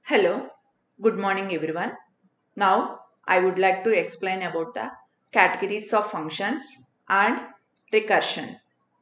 Hello, good morning everyone. Now I would like to explain about the categories of functions and recursion.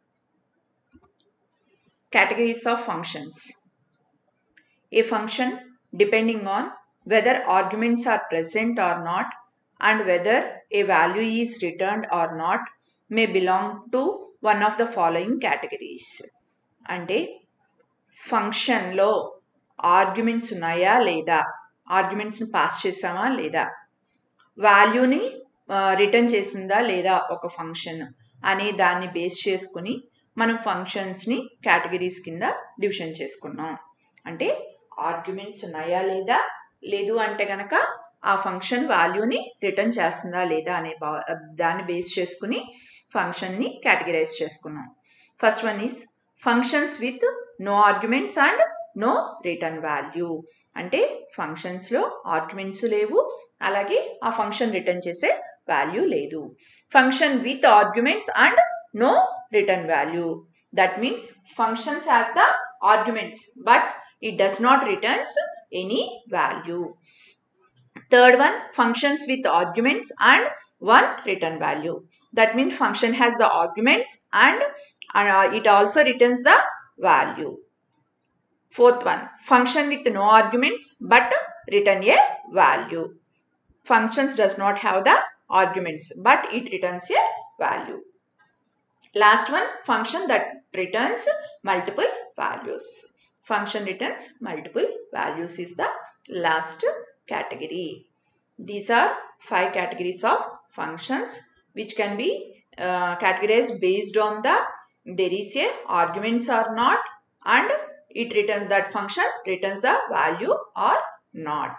Categories of functions. A function depending on whether arguments are present or not and whether a value is returned or not may belong to one of the following categories. అంటే ఫంక్షన్లో arguments ఉన్నాయా లేదా ఆర్గ్యుమెంట్స్ని pass చేసామా లేదా వాల్యూని return చేసిందా లేదా ఒక ఫంక్షన్ అనే దాన్ని బేస్ చేసుకుని మనం ఫంక్షన్స్ని కేటగిరీస్ కింద డివిజన్ చేసుకున్నాం అంటే ఆర్గ్యుమెంట్స్ ఉన్నాయా లేదా లేదు అంటే కనుక ఆ ఫంక్షన్ వాల్యూని రిటర్న్ చేస్తుందా లేదా అనే దాన్ని బేస్ చేసుకుని ఫంక్షన్ని కేటగిరైజ్ చేసుకున్నాం first one is functions with no arguments and no return value అంటే ఫంక్షన్స్లో ఆర్గ్యుమెంట్స్ లేవు అలాగే ఆ ఫంక్షన్ రిటర్న్ చేసే వాల్యూ లేదు function with arguments and no return value that means functions have the arguments but it does not returns any value. Third one, functions with arguments and one return value. That means function has the arguments and uh, it also returns the value. Fourth one, function with no arguments but return a value. Functions does not have the arguments but it returns a value. Last one, function that returns multiple values. function returns multiple values is the last category. These are five categories of functions which can be uh, categorized based on the there is a arguments or not and it returns that function returns the value or not.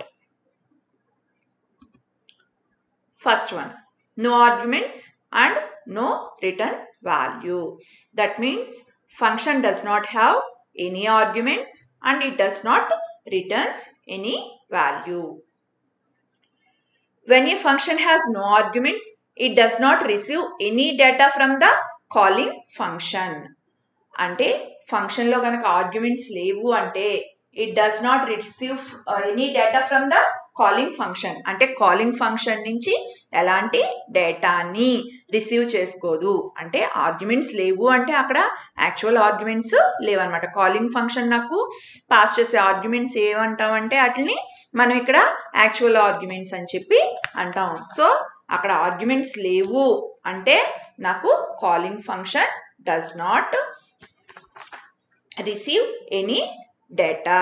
First one, no arguments and no return value. That means function does not have any arguments and it does not returns any value. When a function has no arguments, it does not receive any data from the calling function. అంటే ఫంక్షన్లో కనుక arguments లేవు అంటే it does not receive any data from the calling function అంటే calling function నుంచి ఎలాంటి డేటాని receive చేసుకోదు అంటే ఆర్గ్యుమెంట్స్ లేవు అంటే అక్కడ యాక్చువల్ ఆర్గ్యుమెంట్స్ లేవన్నమాట కాలింగ్ ఫంక్షన్ నాకు పాస్ చేసే ఆర్గ్యుమెంట్స్ ఏమంటామంటే వాటిని మనం ఇక్కడ యాక్చువల్ ఆర్గ్యుమెంట్స్ అని చెప్పి అంటాం సో అక్కడ ఆర్గ్యుమెంట్స్ లేవు అంటే నాకు calling function does not receive any data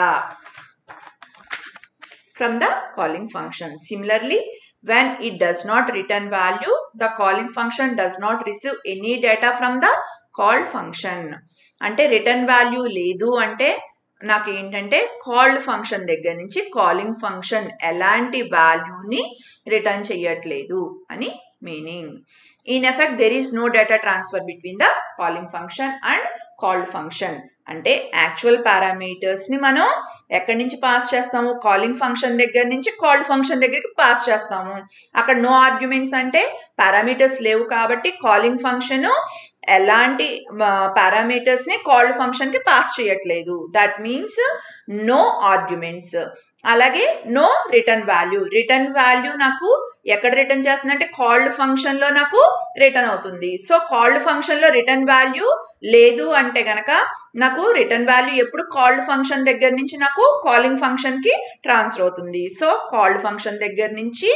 from the calling function. Similarly, when it does not return value, the calling function does not receive any data from the called function. అంటే return value లేదు అంటే నాకు ఏంటంటే called function దగ్గర నుంచి calling function ఎలాంటి వాల్యూని return చేయట్లేదు అని meaning in effect there is no data transfer between the calling function and called function అంటే యాక్చువల్ పారామీటర్స్ని మనం ఎక్కడి నుంచి పాస్ చేస్తాము కాలింగ్ ఫంక్షన్ దగ్గర నుంచి కాల్డ్ ఫంక్షన్ దగ్గరికి పాస్ చేస్తాము అక్కడ నో ఆర్గ్యుమెంట్స్ అంటే పారామీటర్స్ లేవు కాబట్టి కాలింగ్ ఫంక్షన్ ఎలాంటి పారామీటర్స్ని కాల్డ్ ఫంక్షన్కి పాస్ చేయట్లేదు దట్ మీన్స్ నో ఆర్గ్యుమెంట్స్ అలాగే no return value return value నాకు ఎక్కడ రిటర్న్ చేస్తుందంటే కాల్డ్ ఫంక్షన్ లో నాకు రిటర్న్ అవుతుంది సో కాల్డ్ ఫంక్షన్ లో రిటర్న్ వాల్యూ లేదు అంటే గనక నాకు రిటర్న్ వాల్యూ ఎప్పుడు కాల్డ్ ఫంక్షన్ దగ్గర నుంచి నాకు కాలింగ్ ఫంక్షన్ కి ట్రాన్స్ఫర్ అవుతుంది సో కాల్డ్ ఫంక్షన్ దగ్గర నుంచి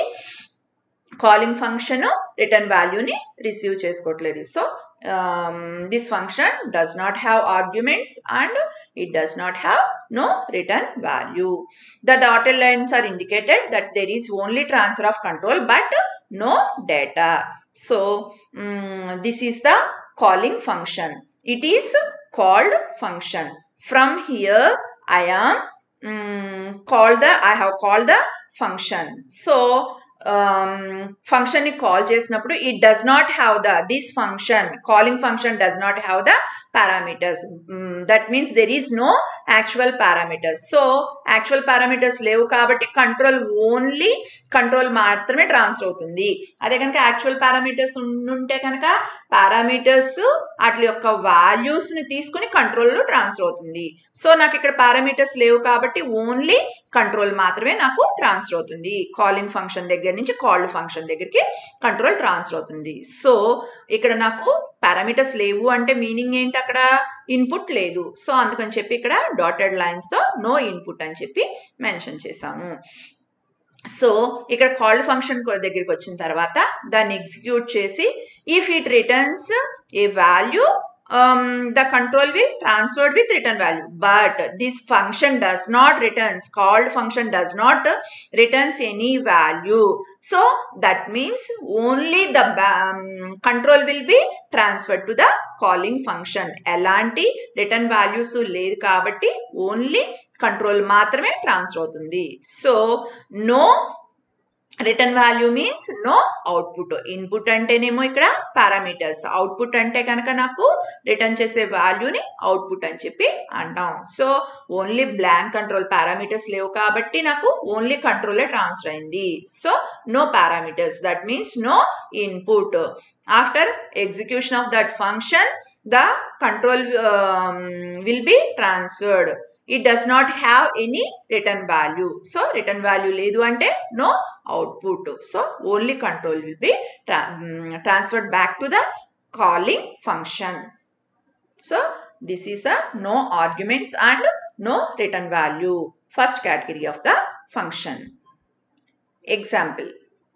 కాలింగ్ ఫంక్షన్ రిటర్న్ వాల్యూని రిసీవ్ చేసుకోవట్లేదు so um, this function does not have arguments and it does not have no return value. The dotted lines are indicated that there is only transfer of control but no data. So, um, this is the calling function. It is called function. From here, I am um, called the, I have called the function. So, function ని call చేసినప్పుడు it does not have the this function calling function does not have the parameters that means there is no actual parameters so actual parameters లేవు కాబట్టి control only control మాత్రమే transfer అవుతుంది అదే కనుక actual parameters ఉంటే కనుక parameters వాటి యొక్క వాల్యూస్ ని తీసుకుని కంట్రోల్లో ట్రాన్స్ఫర్ అవుతుంది సో నాకు ఇక్కడ పారామీటర్స్ లేవు కాబట్టి ఓన్లీ కంట్రోల్ మాత్రమే నాకు ట్రాన్స్ఫర్ అవుతుంది కాలింగ్ ఫంక్షన్ దగ్గర నుంచి కాల్డ్ ఫంక్షన్ దగ్గరికి కంట్రోల్ ట్రాన్స్ఫర్ అవుతుంది సో ఇక్కడ నాకు పారామీటర్స్ లేవు అంటే మీనింగ్ ఏంటి అక్కడ ఇన్పుట్ లేదు సో అందుకని చెప్పి ఇక్కడ డాటెడ్ లైన్స్ తో నో ఇన్పుట్ అని చెప్పి మెన్షన్ చేశాము సో ఇక్కడ కాల్డ్ ఫంక్షన్ దగ్గరికి వచ్చిన తర్వాత దాన్ని ఎగ్జిక్యూట్ చేసి if it returns a value um, the control will transferred with return value but this function does not returns called function does not returns any value so that means only the um, control will be transferred to the calling function ఎలాంటి return values లేదు కాబట్టి only control మాత్రమే transfer అవుతుంది so no return value means no output input అంటేనేమో ఇక్కడ parameters output అంటే కనుక నాకు రిటర్న్ చేసే వాల్యూని అవుట్పుట్ అని చెప్పి అంటాం so only blank control parameters లేవు కాబట్టి నాకు ఓన్లీ కంట్రోలే ట్రాన్స్ఫర్ అయింది so no parameters that means no input after execution of that function the control will be transferred it does not have any return value so return value లేదు అంటే no output so only control will be transferred back to the calling function so this is the no arguments and no return value first category of the function example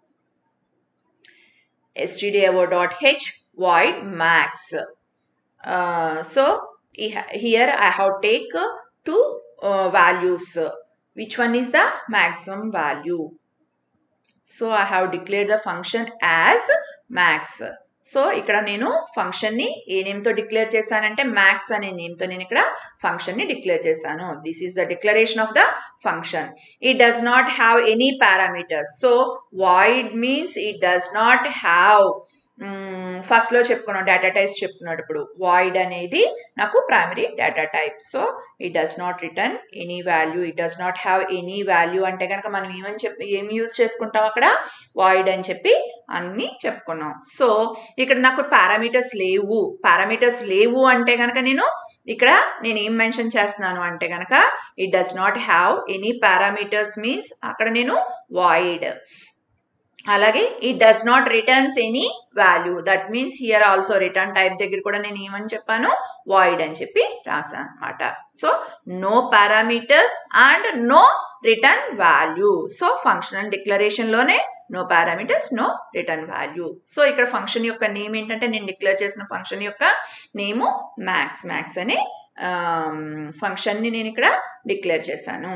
stdio.h void max uh, so here i have take two uh, values which one is the maximum value so i have declared the function as max సో ఇక్కడ నేను function ని a name తో declare చేశానంటే max అనే name తో నేను ఇక్కడ ఫంక్షన్ ని డిక్లేర్ చేశాను this is the declaration of the function it does not have any parameters so void means it does not have first లో చెప్పుకున్నాం డేటా టైప్స్ చెప్పుకున్నప్పుడు వాయిడ్ అనేది నాకు primary data type so it does not return any value it does not have any value అంటే కనుక మనం ఏమని చెప్పి ఏం యూజ్ చేసుకుంటాం అక్కడ వాయిడ్ అని చెప్పి అన్ని చెప్పుకున్నాం సో ఇక్కడ నాకు పారామీటర్స్ లేవు పారామీటర్స్ లేవు అంటే కనుక నేను ఇక్కడ నేను ఏం మెన్షన్ చేస్తున్నాను అంటే కనుక it does not have any parameters means అక్కడ నేను వాయిడ్ అలాగే it does not returns any value that means here also return type దగ్గర కూడా నేను ఏమని చెప్పాను వాయిడ్ అని చెప్పి రాశాను అనమాట so no parameters and no return value so functional declaration లోనే no parameters no return value so ఇక్కడ ఫంక్షన్ యొక్క నేమ్ ఏంటంటే నేను డిక్లేర్ చేసిన ఫంక్షన్ యొక్క నేము మ్యాక్స్ మ్యాక్స్ అనే ఫంక్షన్ ని నేను ఇక్కడ డిక్లేర్ చేశాను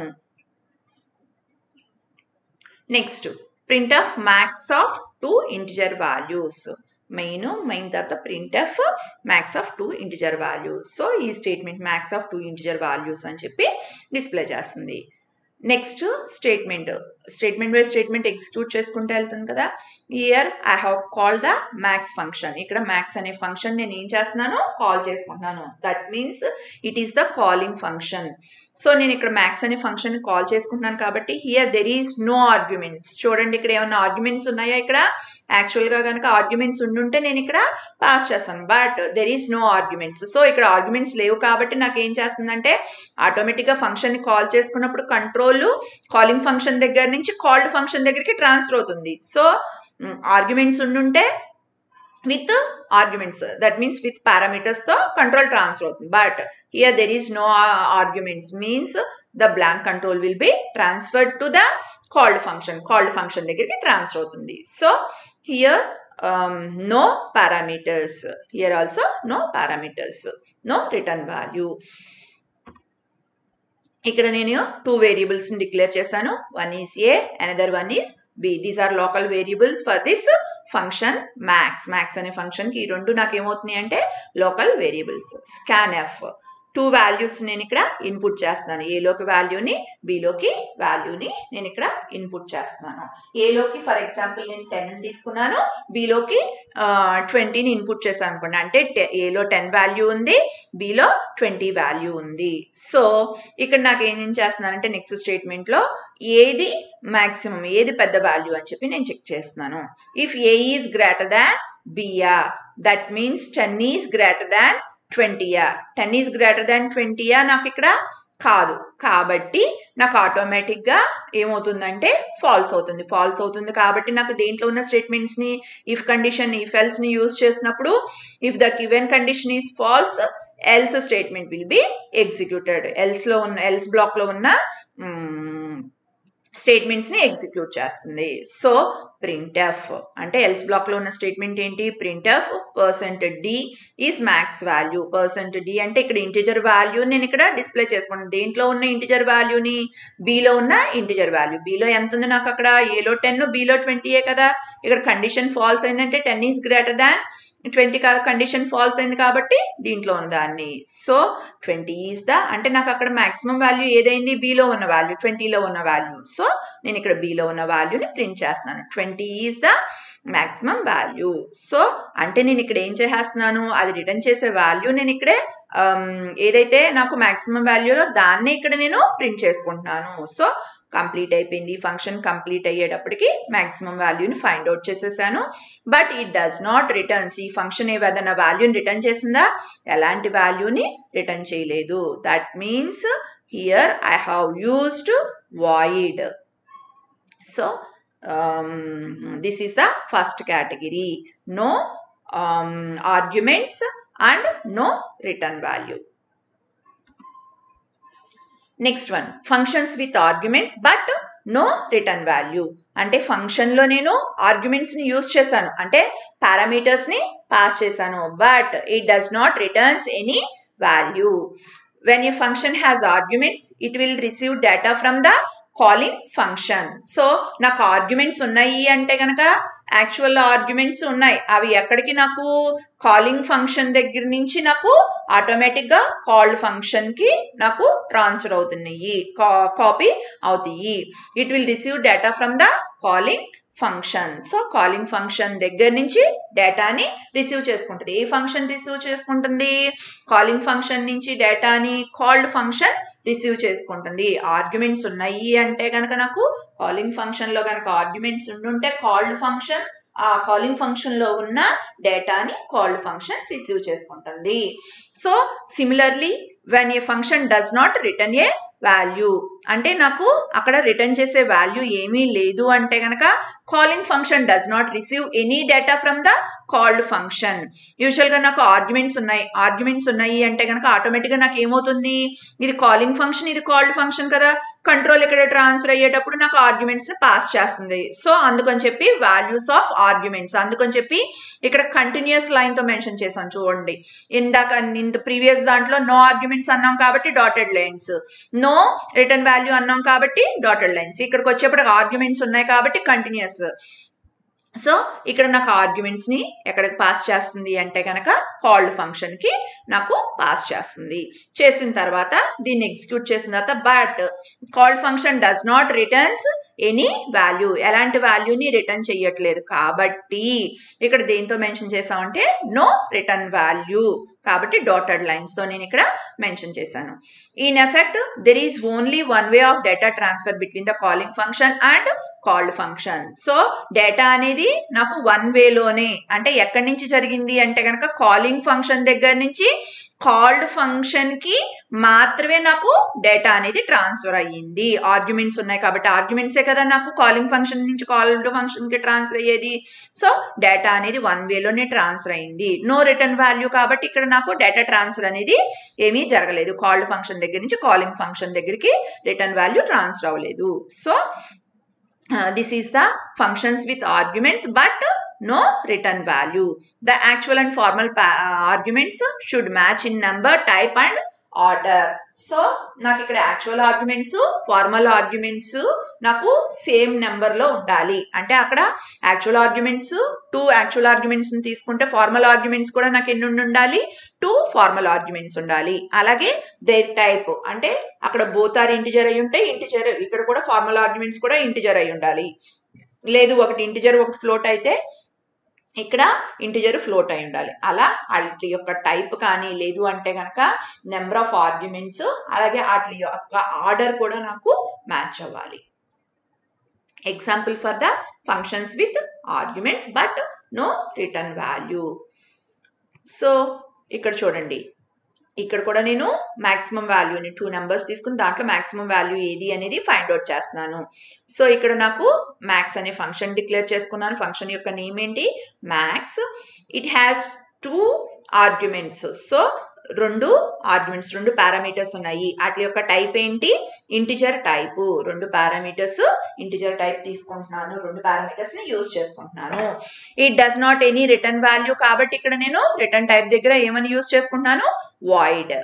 next print of max of two integer values main main తర్వాత print of max of two integer values so ఈ statement max of two integer values అని చెప్పి డిస్ప్లే చేస్తుంది next statement statement by statement execute చేసుకుంటూ వెళ్తుంది కదా here I have call the max function ఇక్కడ max అనే ఫంక్షన్ నేను ఏం చేస్తున్నాను కాల్ చేసుకుంటున్నాను that means it is the calling function so నేను ఇక్కడ మ్యాక్స్ అనే ఫంక్షన్ కాల్ చేసుకుంటున్నాను కాబట్టి here there is no arguments చూడండి ఇక్కడ ఏమైనా ఆర్గ్యుమెంట్స్ ఉన్నాయా ఇక్కడ యాక్చువల్ గా కనుక ఆర్గ్యుమెంట్స్ ఉండుంటే నేను ఇక్కడ పాస్ చేస్తాను but there is no arguments so ఇక్కడ ఆర్గ్యుమెంట్స్ లేవు కాబట్టి నాకు ఏం చేస్తుందంటే ఆటోమేటిక్ గా ఫంక్షన్ ని కాల్ చేసుకున్నప్పుడు కంట్రోల్ కాలింగ్ ఫంక్షన్ దగ్గర నుంచి కాల్డ్ ఫంక్షన్ దగ్గరికి ట్రాన్స్ఫర్ అవుతుంది సో ఆర్గ్యుమెంట్స్ ఉండుంటే with arguments that means with parameters తో కంట్రోల్ ట్రాన్స్ఫర్ అవుతుంది but here there is no arguments means the blank control will be transferred to the called function called function దగ్గరికి transfer అవుతుంది so here no parameters here also no parameters no return value ఇక్కడ నేను two variables ని declare చేశాను one is A another one is B these are local variables for this function max max అనే function కి ఈ రెండు నాకు ఏమవుతున్నాయి అంటే local variables scanf two values నేను ఇక్కడ ఇన్పుట్ చేస్తున్నాను ఏలోకి వాల్యూని బిలోకి వాల్యూని నేను ఇక్కడ ఇన్పుట్ చేస్తున్నాను ఏలోకి ఫర్ ఎగ్జాంపుల్ నేను టెన్ తీసుకున్నాను బిలోకి ట్వంటీని ఇన్పుట్ చేశాను అనుకోండి అంటే ఏలో టెన్ వాల్యూ ఉంది బిలో ట్వంటీ వాల్యూ ఉంది సో ఇక్కడ నాకు ఏం చేస్తున్నానంటే నెక్స్ట్ స్టేట్మెంట్ లో ఏది మాక్సిమం ఏది పెద్ద వాల్యూ అని చెప్పి నేను చెక్ చేస్తున్నాను if A is greater than బియా that means ten is greater than ట్వంటీయా టెన్ ఈజ్ గ్రేటర్ దాన్ ట్వంటీయా నాకు ఇక్కడ కాదు కాబట్టి నాకు ఆటోమేటిక్గా ఏమవుతుందంటే ఫాల్స్ అవుతుంది ఫాల్స్ అవుతుంది కాబట్టి నాకు దేంట్లో ఉన్న స్టేట్మెంట్స్ని ఇఫ్ కండిషన్ ఇఫ్ ఎల్స్ని యూజ్ చేసినప్పుడు if the given condition is false else statement will be executed ఎల్స్లో ఉన్న ఎల్స్ బ్లాక్లో ఉన్న స్టేట్మెంట్స్ ని ఎగ్జిక్యూట్ చేస్తుంది సో ప్రింట్ ఎఫ్ అంటే ఎల్స్ బ్లాక్ లో ఉన్న స్టేట్మెంట్ ఏంటి printf percent D is max value percent D అంటే ఇక్కడ ఇంటిజర్ వాల్యూ నేను ఇక్కడ డిస్ప్లే చేసుకున్నాను దేంట్లో ఉన్న ఇంటిజర్ వాల్యూని బిలో ఉన్న ఇంటిజర్ వాల్యూ బిలో ఎంత ఉంది నాకు అక్కడ ఏలో టెన్ బిలో ట్వంటీయే కదా ఇక్కడ కండిషన్ ఫాల్స్ అయిందంటే ten is greater than twenty కాదు కండిషన్ ఫాల్స్ అయింది కాబట్టి దీంట్లో ఉన్న దాన్ని సో ట్వంటీ ఈజ్ ద అంటే నాకు అక్కడ మాక్సిమం వాల్యూ ఏదైంది బీలో ఉన్న వాల్యూ ట్వంటీలో ఉన్న వాల్యూ సో నేను ఇక్కడ బీలో ఉన్న వాల్యూని ప్రింట్ చేస్తున్నాను twenty is the maximum value so అంటే నేను ఇక్కడ ఏం చేసేస్తున్నాను అది రిటర్న్ చేసే వాల్యూ నేను ఇక్కడే ఏదైతే నాకు మాక్సిమం వాల్యూలో దాన్ని ఇక్కడ నేను ప్రింట్ చేసుకుంటున్నాను సో కంప్లీట్ అయిపోయింది ఫంక్షన్ కంప్లీట్ అయ్యేటప్పటికి మాక్సిమం వాల్యూని ఫైండ్ అవుట్ చేసేసాను but it does not returns ఈ ఫంక్షన్ ఏదైనా వాల్యూని రిటర్న్ చేసిందా ఎలాంటి వాల్యూని రిటర్న్ చేయలేదు that means here I have used void so this is the first category no arguments and no return value next one functions with arguments but no return value అంటే function లో నేను arguments ని use చేశాను అంటే parameters ని pass చేశాను but it does not returns any value when a function has arguments it will receive data from the calling function so నాకు arguments ఉన్నాయి అంటే కనుక యాక్చువల్ ఆర్గ్యుమెంట్స్ ఉన్నాయి అవి ఎక్కడికి నాకు కాలింగ్ ఫంక్షన్ దగ్గర నుంచి నాకు ఆటోమేటిక్ గా కాల్డ్ ఫంక్షన్ కి నాకు ట్రాన్స్ఫర్ అవుతున్నాయి కాపీ అవుతాయి it will receive data from the calling function so calling function దగ్గర నుంచి డేటాని రిసీవ్ చేసుకుంటుంది ఏ ఫంక్షన్ రిసీవ్ చేసుకుంటుంది కాలింగ్ ఫంక్షన్ నుంచి డేటాని కాల్డ్ ఫంక్షన్ రిసీవ్ చేసుకుంటుంది ఆర్గ్యుమెంట్స్ ఉన్నాయి అంటే కనుక నాకు కాలింగ్ ఫంక్షన్ లో కనుక ఆర్గ్యుమెంట్స్ ఉండుంటే కాల్డ్ ఫంక్షన్ ఆ కాలింగ్ ఫంక్షన్ లో ఉన్న డేటాని కాల్డ్ ఫంక్షన్ రిసీవ్ చేసుకుంటుంది so similarly when a function does not return a value అంటే నాకు అక్కడ రిటర్న్ చేసే వాల్యూ ఏమీ లేదు అంటే కనుక calling function does not receive any data from the called function usual గా నాకు ఆర్గ్యుమెంట్స్ ఉన్నాయి ఆర్గ్యుమెంట్స్ ఉన్నాయి అంటే కనుక ఆటోమేటిక్ గా నాకు ఏమవుతుంది ఇది కాలింగ్ ఫంక్షన్ ఇది కాల్డ్ ఫంక్షన్ కదా కంట్రోల్ ఇక్కడ ట్రాన్స్ఫర్ అయ్యేటప్పుడు నాకు ఆర్గ్యుమెంట్స్ ని పాస్ చేస్తుంది సో అందుకని చెప్పి వాల్యూస్ ఆఫ్ ఆర్గ్యుమెంట్స్ అందుకని చెప్పి ఇక్కడ కంటిన్యూస్ లైన్ తో మెన్షన్ చేశాను చూడండి ఇందాక ఇంత ప్రీవియస్ దాంట్లో నో ఆర్గ్యుమెంట్స్ అన్నాం కాబట్టి dotted lines no return value అన్నాం కాబట్టి డాటెడ్ లైన్స్ ఇక్కడికి వచ్చేప్పుడు ఆర్గ్యుమెంట్స్ ఉన్నాయి కాబట్టి కంటిన్యూస్ సో ఇక్కడ నాకు ఆర్గ్యుమెంట్స్ ని ఎక్కడికి పాస్ చేస్తుంది అంటే కనుక కాల్డ్ ఫంక్షన్ కి నాకు పాస్ చేస్తుంది చేసిన తర్వాత దీన్ని ఎగ్జిక్యూట్ చేసిన తర్వాత but called function does not returns any value ఎలాంటి వాల్యూని రిటర్న్ చేయట్లేదు కాబట్టి ఇక్కడ దేంతో మెన్షన్ చేసామంటే నో రిటర్న్ వాల్యూ కాబట్టి డాటెడ్ లైన్స్ తో నేను ఇక్కడ మెన్షన్ చేశాను in effect there is only one way of data transfer between the calling function and called function so data అనేది నాకు వన్ వేలోనే అంటే ఎక్కడి నుంచి జరిగింది అంటే కనుక కాలింగ్ ఫంక్షన్ దగ్గర నుంచి కాల్డ్ ఫంక్షన్ కి మాత్రమే నాకు డేటా అనేది ట్రాన్స్ఫర్ అయ్యింది ఆర్గ్యుమెంట్స్ ఉన్నాయి కాబట్టి ఆర్గ్యుమెంట్సే కదా నాకు కాలింగ్ ఫంక్షన్ నుంచి కాల్డ్ ఫంక్షన్ కి ట్రాన్స్ఫర్ అయ్యేది సో డేటా అనేది వన్ వేలోనే ట్రాన్స్ఫర్ అయింది నో రిటర్న్ వాల్యూ కాబట్టి ఇక్కడ నాకు డేటా ట్రాన్స్ఫర్ అనేది ఏమీ జరగలేదు కాల్డ్ ఫంక్షన్ దగ్గర నుంచి కాలింగ్ ఫంక్షన్ దగ్గరికి రిటర్న్ వాల్యూ ట్రాన్స్ఫర్ అవ్వలేదు so this is the functions with arguments but no return value. The actual and formal uh, arguments should match in number, type and order so నాకు ఇక్కడ actual arguments formal arguments నాకు same number లో ఉండాలి అంటే అక్కడ actual arguments two actual arguments తీసుకుంటే formal arguments కూడా నాకు ఎన్ని ఉండాలి టూ ఫార్మల్ ఆర్గ్యుమెంట్స్ ఉండాలి అలాగే దేర్ టైప్ అంటే అక్కడ బోత్ ఆర్ ఇంటిజర్ అయి ఉంటే ఇంటిజర్ ఇక్కడ కూడా ఫార్మల్ ఆర్గ్యుమెంట్స్ కూడా ఇంటిజర్ అయి ఉండాలి లేదు ఒకటి ఇంటిజర్ ఒకటి ఫ్లోట్ అయితే ఇక్కడ ఇంటిజర్ ఫ్లోట్ అయి ఉండాలి అలా వాటి యొక్క టైప్ కానీ లేదు అంటే కనుక నెంబర్ ఆఫ్ ఆర్గ్యుమెంట్స్ అలాగే వాటి యొక్క ఆర్డర్ కూడా నాకు మ్యాచ్ అవ్వాలి example for the functions with arguments but no return value so ఇక్కడ చూడండి ఇక్కడ కూడా నేను మాక్సిమం వాల్యూని టూ నెంబర్స్ తీసుకుని దాంట్లో మాక్సిమం వాల్యూ ఏది అనేది ఫైండ్ అవుట్ చేస్తున్నాను సో ఇక్కడ నాకు మ్యాక్స్ అనే ఫంక్షన్ డిక్లేర్ చేసుకున్నాను ఫంక్షన్ యొక్క నేమ్ ఏంటి max it has two arguments so రెండు ఆర్గ్యుమెంట్స్ రెండు పారామీటర్స్ ఉన్నాయి వాటి యొక్క టైప్ ఏంటి ఇంటిజర్ టైప్ రెండు పారామీటర్స్ ఇంటిజర్ టైప్ తీసుకుంటున్నాను రెండు పారామీటర్స్ ని యూజ్ చేసుకుంటున్నాను it does not any return value కాబట్టి ఇక్కడ నేను రిటర్న్ టైప్ దగ్గర ఏమని యూజ్ చేసుకుంటున్నాను వాయిడ్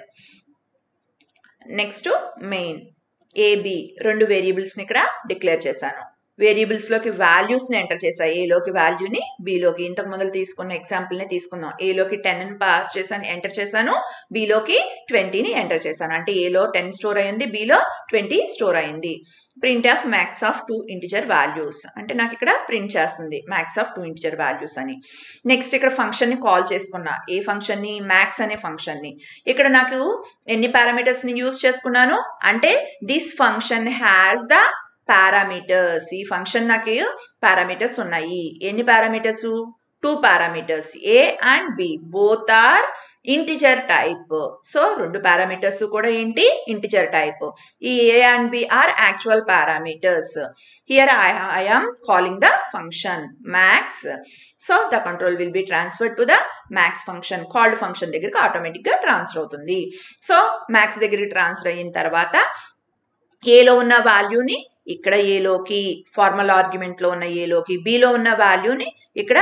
నెక్స్ట్ మెయిన్ ఏబి రెండు వేరియబుల్స్ ని ఇక్కడ డిక్లేర్ చేశాను వేరియబుల్స్ లోకి వాల్యూస్ ని ఎంటర్ చేసా ఏలోకి వాల్యూని బిలోకి ఇంతకు ముందు తీసుకున్న ఎగ్జాంపుల్ ని తీసుకుందాం ఏలోకి టెన్ ని పాస్ చేశాను ఎంటర్ చేశాను బిలోకి ట్వంటీని ఎంటర్ చేశాను అంటే ఏలో టెన్ స్టోర్ అయింది బిలో ట్వంటీ స్టోర్ అయింది print of max of two integer values అంటే నాకు ఇక్కడ ప్రింట్ చేస్తుంది max of two integer values అని నెక్స్ట్ ఇక్కడ ఫంక్షన్ ని కాల్ చేసుకున్నా ఏ ఫంక్షన్ ని మ్యాక్స్ అనే ఫంక్షన్ ని ఇక్కడ నాకు ఎన్ని పారామీటర్స్ ని యూజ్ చేసుకున్నాను అంటే this function has the parameters ఈ ఫంక్షన్ నాకు పారామీటర్స్ ఉన్నాయి ఎన్ని parameters two parameters A and B both are integer type so రెండు పారామీటర్స్ కూడా ఏంటి ఇంటిజర్ టైప్ ఈ A and B are actual parameters here I I am calling the function max so the control will be transfer to the max function called function దగ్గరికి automatic గా transfer అవుతుంది so max దగ్గరికి transfer అయిన తర్వాత ఏలో ఉన్న వాల్యూని ఇక్కడ ఏలోకి ఫార్మల్ ఆర్గ్యుమెంట్ లో ఉన్న ఏలోకి బిలో ఉన్న వాల్యూని ఇక్కడ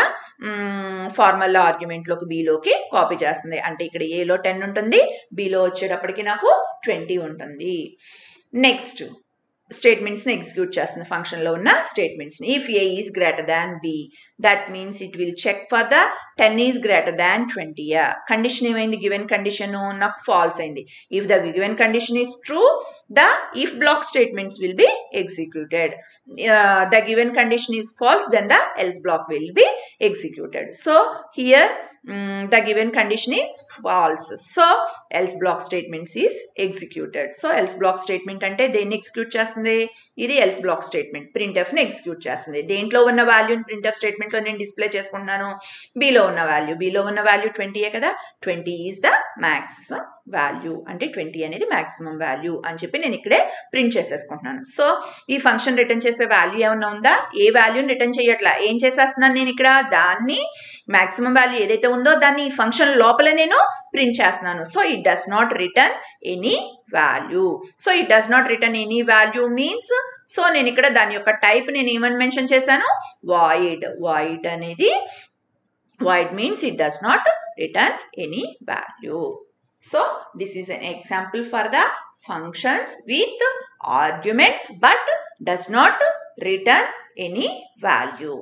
ఫార్మల్ ఆర్గ్యుమెంట్ లోకి బిలోకి కాపీ చేస్తుంది అంటే ఇక్కడ ఏలో టెన్ ఉంటుంది బిలో వచ్చేటప్పటికి నాకు ట్వంటీ ఉంటుంది నెక్స్ట్ స్టేట్మెంట్స్ ని ఎగ్జిక్యూట్ చేస్తుంది ఫంక్షన్ లో ఉన్న స్టేట్మెంట్స్ ని if A is greater than B that means it will check for the ten is greater than twenty condition ఏమైంది గివెన్ కండిషన్ నాకు ఫాల్స్ అయింది if the given condition is true the if block statements will be executed uh, the given condition is false then the else block will be executed so here um, the given condition is false so else block statements is executed so else block statement అంటే దేన్ని execute చేస్తుంది ఇది else block statement printf ని execute చేస్తుంది దేంట్లో ఉన్న వాల్యూని printf statement లో నేను డిస్ప్లే చేసుకుంటున్నాను బిలో ఉన్న వాల్యూ బిలో ఉన్న వాల్యూ ట్వంటీయే కదా twenty is the max value అంటే ట్వంటీ అనేది మాక్సిమం వాల్యూ అని చెప్పి నేను ఇక్కడే ప్రింట్ చేసేసుకుంటున్నాను సో ఈ ఫంక్షన్ రిటర్న్ చేసే వాల్యూ ఏమన్నా ఉందా ఏ వాల్యూని రిటర్న్ చేయట్లా ఏం చేసేస్తున్నాను నేను ఇక్కడ దాన్ని మాక్సిమం వాల్యూ ఏదైతే ఉందో దాన్ని ఈ ఫంక్షన్ లోపల నేను ప్రింట్ చేస్తున్నాను so it does not return any value so it does not return any value means so నేను ఇక్కడ దాని యొక్క టైప్ నేను ఏమని మెన్షన్ చేశాను వాయిడ్ వాయిడ్ అనేది void means it does not return any value So this is an example for the functions with arguments but does not return any value.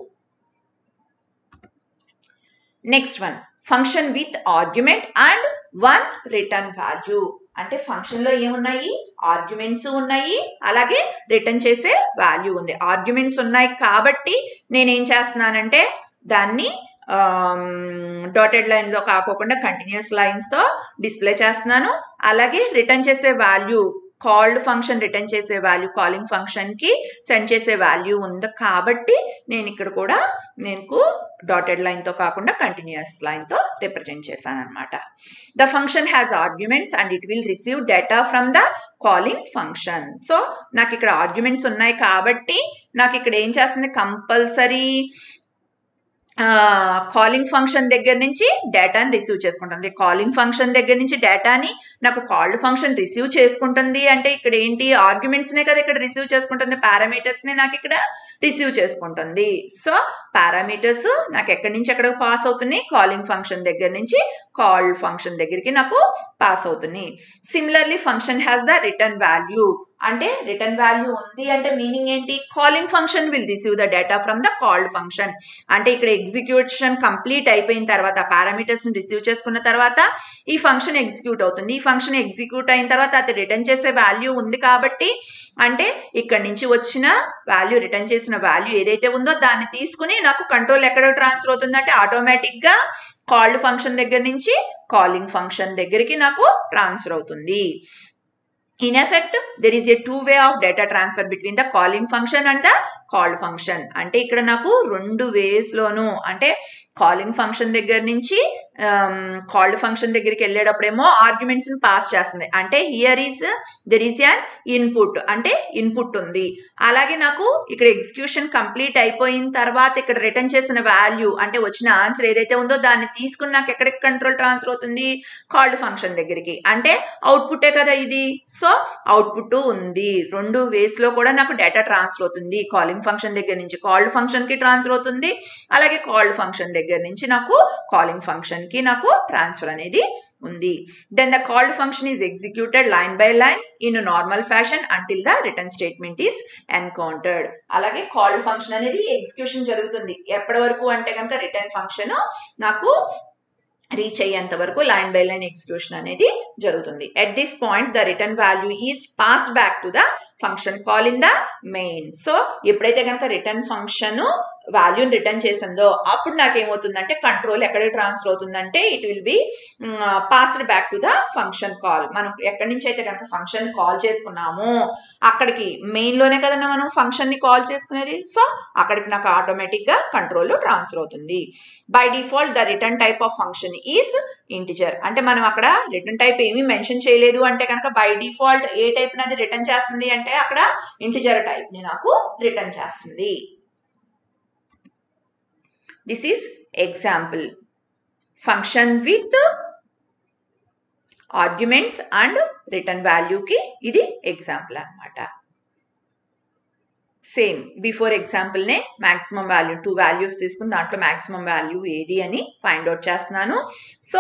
Next one, function with argument and one return value. అంటే function లో ఏమున్నాయి arguments ఉన్నాయి అలాగే return చేసే value ఉంది arguments ఉన్నాయి కాబట్టి నేనేం చేస్తున్నానంటే దాన్ని డాటెడ్ లైన్ లో కాకోకుండా కంటిన్యూస్ లైన్స్ తో డిస్ప్లే చేస్తున్నాను అలాగే రిటర్న్ చేసే వాల్యూ కాల్డ్ ఫంక్షన్ రిటర్న్ చేసే వాల్యూ కాలింగ్ ఫంక్షన్ కి సెండ్ చేసే వాల్యూ ఉంది కాబట్టి నేను ఇక్కడ కూడా నేను డాటెడ్ లైన్ తో కాకుండా కంటిన్యూస్ లైన్ తో రిప్రజెంట్ చేశాను అనమాట the function has arguments and it will receive data from the calling function so నాకు ఇక్కడ ఆర్గ్యుమెంట్స్ ఉన్నాయి కాబట్టి నాకు ఇక్కడ ఏం చేస్తుంది కంపల్సరీ కాలింగ్ ఫంక్షన్ దగ్గర నుంచి డేటాని రిసీవ్ చేసుకుంటుంది కాలింగ్ ఫంక్షన్ దగ్గర నుంచి డేటాని నాకు కాల్డ్ ఫంక్షన్ రిసీవ్ చేసుకుంటుంది అంటే ఇక్కడ ఏంటి ఆర్గ్యుమెంట్స్నే కదా ఇక్కడ రిసీవ్ చేసుకుంటుంది పారామీటర్స్ని నాకు ఇక్కడ రిసీవ్ చేసుకుంటుంది సో పారామీటర్స్ నాకు ఎక్కడి నుంచి ఎక్కడికి పాస్ అవుతున్నాయి కాలింగ్ ఫంక్షన్ దగ్గర నుంచి కాల్డ్ ఫంక్షన్ దగ్గరికి నాకు పాస్ అవుతున్నాయి similarly function has the return value అంటే రిటర్న్ వాల్యూ ఉంది అంటే మీనింగ్ ఏంటి calling function will receive the data from the called function అంటే ఇక్కడ ఎగ్జిక్యూషన్ కంప్లీట్ అయిపోయిన తర్వాత పారామీటర్స్ ని రిసీవ్ చేసుకున్న తర్వాత ఈ ఫంక్షన్ ఎగ్జిక్యూట్ అవుతుంది ఈ ఫంక్షన్ ఎగ్జిక్యూట్ అయిన తర్వాత అది రిటర్న్ చేసే వాల్యూ ఉంది కాబట్టి అంటే ఇక్కడ నుంచి వచ్చిన వాల్యూ రిటర్న్ చేసిన వాల్యూ ఏదైతే ఉందో దాన్ని తీసుకుని నాకు కంట్రోల్ ఎక్కడ ట్రాన్స్ఫర్ అవుతుంది అంటే ఆటోమేటిక్ గా కాల్డ్ ఫంక్షన్ దగ్గర నుంచి కాలింగ్ ఫంక్షన్ దగ్గరికి నాకు ట్రాన్స్ఫర్ అవుతుంది in effect there is a two way of data transfer between the calling function and the called function అంటే ఇక్కడ నాకు రెండు వేస్ లోను అంటే కాలింగ్ ఫంక్షన్ దగ్గర నుంచి కాల్డ్ ఫంక్షన్ దగ్గరికి వెళ్ళేటప్పుడేమో ఆర్గ్యుమెంట్స్ ని పాస్ చేస్తుంది అంటే here is there is an input అంటే ఇన్పుట్ ఉంది అలాగే నాకు ఇక్కడ ఎగ్జిక్యూషన్ కంప్లీట్ అయిపోయిన తర్వాత ఇక్కడ రిటర్న్ చేసిన వాల్యూ అంటే వచ్చిన ఆన్సర్ ఏదైతే ఉందో దాన్ని తీసుకుని నాకు ఎక్కడికి కంట్రోల్ ట్రాన్స్ఫర్ అవుతుంది కాల్డ్ ఫంక్షన్ దగ్గరికి అంటే అవుట్పుటే కదా ఇది సో అవుట్పుట్ ఉంది రెండు వేస్ లో కూడా నాకు డేటా ట్రాన్స్ఫర్ అవుతుంది కాలింగ్ ఫంక్షన్ దగ్గర నుంచి కాల్డ్ ఫంక్షన్ కి ట్రాన్స్ఫర్ అవుతుంది అలాగే కాల్డ్ ఫంక్షన్ దగ్గర నుంచి నాకు కాలింగ్ ఫంక్షన్ కి నాకు ట్రాన్స్ఫర్ అనేది ఉంది then the called function is executed line by line in normal fashion until the return statement is encountered అలాగే కాల్డ్ ఫంక్షన్ అనేది ఎగ్జిక్యూషన్ జరుగుతుంది ఎప్పటి వరకు అంటే కనుక రిటర్న్ ఫంక్షన్ నాకు రీచ్ అయ్యేంత వరకు లైన్ బై లైన్ ఎగ్జిక్యూషన్ అనేది జరుగుతుంది at this point the return value is pass back to the function call in the main so ఎప్పుడైతే కనుక రిటర్న్ ఫంక్షన్ వాల్యూని రిటర్న్ చేసిందో అప్పుడు నాకు ఏమవుతుందంటే కంట్రోల్ ఎక్కడికి ట్రాన్స్ఫర్ అవుతుందంటే it will be passed back to the function call మనం ఎక్కడి నుంచి అయితే కనుక ఫంక్షన్ కాల్ చేసుకున్నామో అక్కడికి మెయిన్ లోనే కదన్నా మనం ఫంక్షన్ ని కాల్ చేసుకునేది సో అక్కడికి నాకు ఆటోమేటిక్ గా కంట్రోల్ ట్రాన్స్ఫర్ అవుతుంది by default the return type of function is integer అంటే మనం అక్కడ రిటర్న్ టైప్ ఏమీ మెన్షన్ చేయలేదు అంటే కనుక బై డిఫాల్ట్ ఏ టైప్ నది రిటర్న్ చేస్తుంది అంటే అక్కడ ఇంటిజర్ టైప్ ని నాకు రిటర్న్ చేస్తుంది this is example function with arguments and return వాల్యూకి ఇది ఎగ్జాంపుల్ అనమాట సేమ్ బిఫోర్ ఎగ్జాంపుల్నే మాక్సిమం వాల్యూ టూ వాల్యూస్ తీసుకుని దాంట్లో మాక్సిమం వాల్యూ ఏది అని ఫైండ్ అవుట్ చేస్తున్నాను సో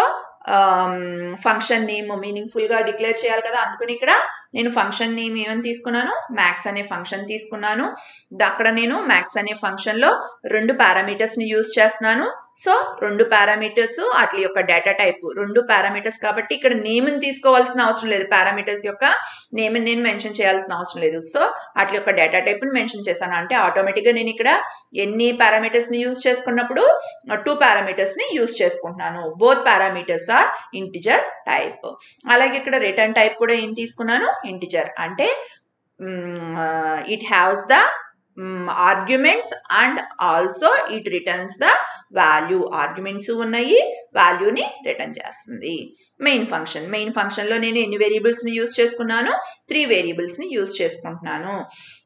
ఫంక్షన్ నేమ్ మీనింగ్ఫుల్ గా డిక్లేర్ చేయాలి కదా అందుకని ఇక్కడ నేను ఫంక్షన్ నేమ్ ఏమని తీసుకున్నాను మ్యాక్స్ అనే ఫంక్షన్ తీసుకున్నాను అక్కడ నేను మ్యాక్స్ అనే ఫంక్షన్ లో రెండు పారామీటర్స్ ని యూజ్ చేస్తున్నాను సో రెండు పారామీటర్స్ వాటి యొక్క డేటా టైప్ రెండు పారామీటర్స్ కాబట్టి ఇక్కడ నేమ్ తీసుకోవాల్సిన అవసరం లేదు పారామీటర్స్ యొక్క నేమ్ నేను మెన్షన్ చేయాల్సిన అవసరం లేదు సో వాటి యొక్క డేటా టైప్ ని మెన్షన్ చేశాను అంటే ఆటోమేటిక్ గా నేను ఇక్కడ ఎన్ని పారామీటర్స్ ని యూజ్ చేసుకున్నప్పుడు టూ పారామీటర్స్ ని యూజ్ చేసుకుంటున్నాను both parameters are integer type అలాగే ఇక్కడ రిటర్న్ టైప్ కూడా ఏం తీసుకున్నాను ఇంటిజర్ అంటే it haves the arguments and also it returns the value arguments ఉన్నాయి వాల్యూని రిటర్న్ చేస్తుంది మెయిన్ ఫంక్షన్ మెయిన్ ఫంక్షన్ లో నేను ఎన్ని వేరియబుల్స్ ని యూజ్ చేసుకున్నాను త్రీ వేరియబుల్స్ ని యూజ్ చేసుకుంటున్నాను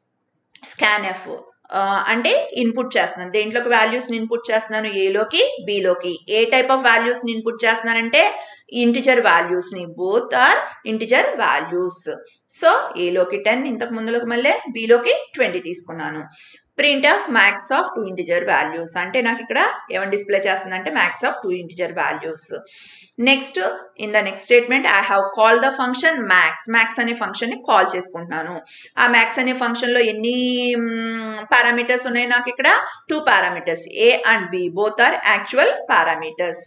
స్కాన్ ఎఫ్ అంటే ఇన్పుట్ చేస్తున్నాను దేంట్లోకి వాల్యూస్ని ఇన్పుట్ చేస్తున్నాను ఏలోకి బిలోకి ఏ టైప్ ఆఫ్ వాల్యూస్ని ఇన్పుట్ చేస్తున్నానంటే ఇంటిజర్ వాల్యూస్ని both are integer values so ఏలోకి టెన్ ఇంతకు ముందులోకి మళ్ళీ బిలోకి ట్వంటీ తీసుకున్నాను print of max of two integer values అంటే నాకు ఇక్కడ ఏమని డిస్ప్లే చేస్తుందంటే max of two integer values next in the next statement I have call the function max max అనే ఫంక్షన్ ని కాల్ చేసుకుంటున్నాను ఆ మ్యాక్స్ అనే ఫంక్షన్ లో ఎన్ని పారామీటర్స్ ఉన్నాయి నాకు ఇక్కడ two parameters A and B both are actual parameters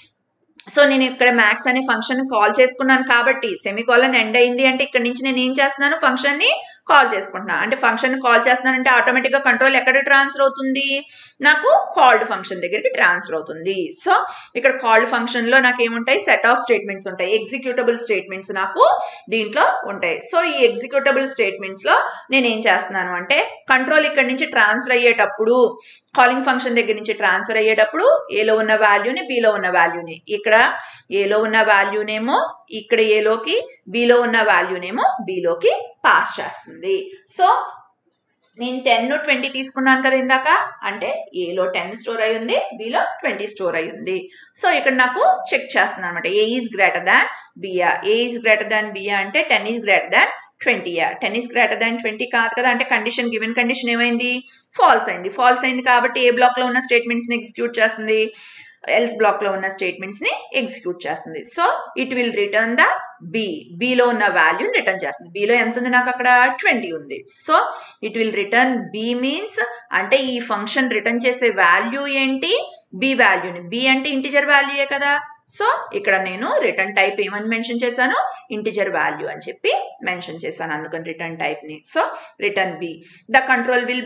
so నేను ఇక్కడ మ్యాక్స్ అనే ఫంక్షన్ కాల్ చేసుకున్నాను కాబట్టి సెమికాలన్ ఎండ్ అయింది అంటే ఇక్కడ నుంచి నేను ఏం చేస్తున్నాను ఫంక్షన్ ని కాల్ చేసుకుంటున్నా అంటే ఫంక్షన్ కాల్ చేస్తున్నానంటే ఆటోమేటిక్ గా కంట్రోల్ ఎక్కడ ట్రాన్స్ఫర్ అవుతుంది నాకు కాల్డ్ ఫంక్షన్ దగ్గరికి ట్రాన్స్ఫర్ అవుతుంది సో ఇక్కడ కాల్డ్ ఫంక్షన్ లో నాకు ఏముంటాయి సెట్ ఆఫ్ స్టేట్మెంట్స్ ఉంటాయి ఎగ్జిక్యూటబుల్ స్టేట్మెంట్స్ నాకు దీంట్లో ఉంటాయి సో ఈ ఎగ్జిక్యూటబుల్ స్టేట్మెంట్స్ లో నేను ఏం చేస్తున్నాను అంటే కంట్రోల్ ఇక్కడ నుంచి ట్రాన్స్ఫర్ అయ్యేటప్పుడు కాలింగ్ ఫంక్షన్ దగ్గర నుంచి ట్రాన్స్ఫర్ అయ్యేటప్పుడు ఏలో ఉన్న వాల్యూని బిలో ఉన్న వాల్యూని ఇక్కడ ఏలో ఉన్న వాల్యూనేమో ఇక్కడ ఏలోకి బిలో ఉన్న వాల్యూనేమో బిలోకి పాస్ చేస్తుంది సో నేను టెన్ ట్వంటీ తీసుకున్నాను కదా ఇందాక అంటే ఏలో టెన్ స్టోర్ అయి ఉంది బిలో ట్వంటీ స్టోర్ అయి ఉంది సో ఇక్కడ నాకు చెక్ చేస్తుంది అనమాట ఏ ఈజ్ గ్రేటర్ దాన్ బియా ఏ ఈజ్ గ్రేటర్ దాన్ బియా అంటే టెన్ ఈజ్ గ్రేటర్ దాన్ ట్వంటీయా ten is greater than twenty కాదు కదా అంటే కండిషన్ గివెన్ కండిషన్ ఏమైంది ఫాల్స్ అయింది ఫాల్స్ అయింది కాబట్టి ఏ బ్లాక్ లో ఉన్న స్టేట్మెంట్స్ ని ఎగ్జిక్యూట్ చేస్తుంది ఎల్స్ బ్లాక్ లో ఉన్న స్టేట్మెంట్స్ ని ఎగ్జిక్యూట్ చేస్తుంది so it will return the B బిలో ఉన్న వాల్యూ రిటర్న్ చేస్తుంది బిలో ఎంత ఉంది నాకు అక్కడ ట్వంటీ ఉంది so it will return B means అంటే ఈ ఫంక్షన్ రిటర్న్ చేసే వాల్యూ ఏంటి బి వాల్యూని బి అంటే ఇంటిజర్ వాల్యూయే కదా సో ఇక్కడ నేను రిటర్న్ టైప్ ఏమని మెన్షన్ చేశాను ఇంటిజర్ వాల్యూ అని చెప్పి మెన్షన్ చేశాను అందుకని రిటర్న్ టైప్ ని so return B the control will be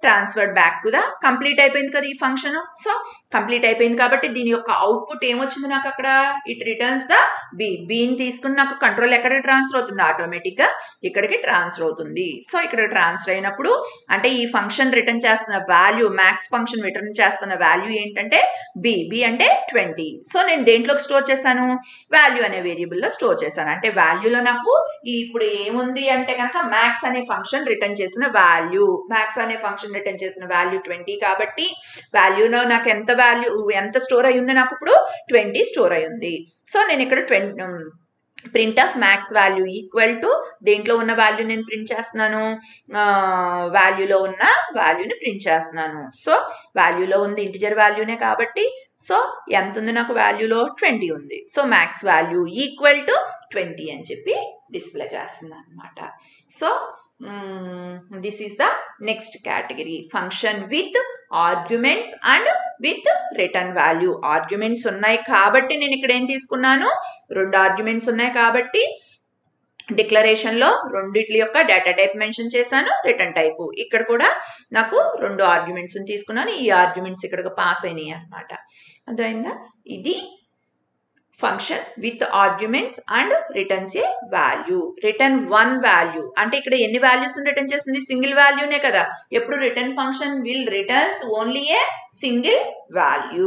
transferred back to the complete అయిపోయింది కదా ఈ ఫంక్షన్ సో కంప్లీట్ అయిపోయింది కాబట్టి దీని యొక్క అవుట్పుట్ ఏమొచ్చింది నాకు అక్కడ ఇట్ రిటర్న్స్ ద బి బీని తీసుకుని నాకు కంట్రోల్ ఎక్కడ ట్రాన్స్ఫర్ అవుతుంది ఆటోమేటిక్ గా ఇక్కడికి ట్రాన్స్ఫర్ అవుతుంది సో ఇక్కడ ట్రాన్స్ఫర్ అయినప్పుడు అంటే ఈ ఫంక్షన్ రిటర్న్ చేస్తున్న వాల్యూ మ్యాక్స్ ఫంక్షన్ రిటర్న్ చేస్తున్న వాల్యూ ఏంటంటే బి బి అంటే ట్వంటీ సో నేను దేంట్లోకి స్టోర్ చేశాను వాల్యూ అనే వేరియబుల్ లో స్టోర్ చేశాను అంటే వాల్యూలో నాకు ఈ ఇప్పుడు ఏముంది అంటే కనుక మ్యాక్స్ అనే ఫంక్షన్ రిటర్న్ చేసిన వాల్యూ మ్యాక్స్ అనే ఫంక్షన్ రిటర్న్ చేసిన వాల్యూ ట్వంటీ కాబట్టి వాల్యూలో నాకు ఎంత వాల్యూ ఎంత స్టోర్ అయి ఉంది నాకు ఇప్పుడు ట్వంటీ స్టోర్ అయి ఉంది సో నేను ఇక్కడ twenty print of max value equal to దేంట్లో ఉన్న వాల్యూ నేను ప్రింట్ చేస్తున్నాను వాల్యూలో ఉన్న వాల్యూని ప్రింట్ చేస్తున్నాను సో వాల్యూలో ఉంది ఇంటిజర్ వాల్యూనే కాబట్టి సో ఎంత ఉంది నాకు వాల్యూలో ట్వంటీ ఉంది so max value equal to twenty అని చెప్పి డిస్ప్లే చేస్తుంది అనమాట so this is the next category function with arguments and with return value arguments ఉన్నాయి కాబట్టి నేను ఇక్కడ ఏం తీసుకున్నాను రెండు ఆర్గ్యుమెంట్స్ ఉన్నాయి కాబట్టి డిక్లరేషన్ లో రెండిట్ల యొక్క డేటా టైప్ మెన్షన్ చేశాను రిటర్న్ టైప్ ఇక్కడ కూడా నాకు రెండు ఆర్గ్యుమెంట్స్ తీసుకున్నాను ఈ ఆర్గ్యుమెంట్స్ ఇక్కడ పాస్ అయినాయి అనమాట అర్థమైందా ఇది function with arguments and returns a value return one value అంటే ఇక్కడ ఎన్ని వాల్యూస్ రిటర్న్ చేసింది సింగిల్ వాల్యూనే కదా ఎప్పుడు return function will returns only a single value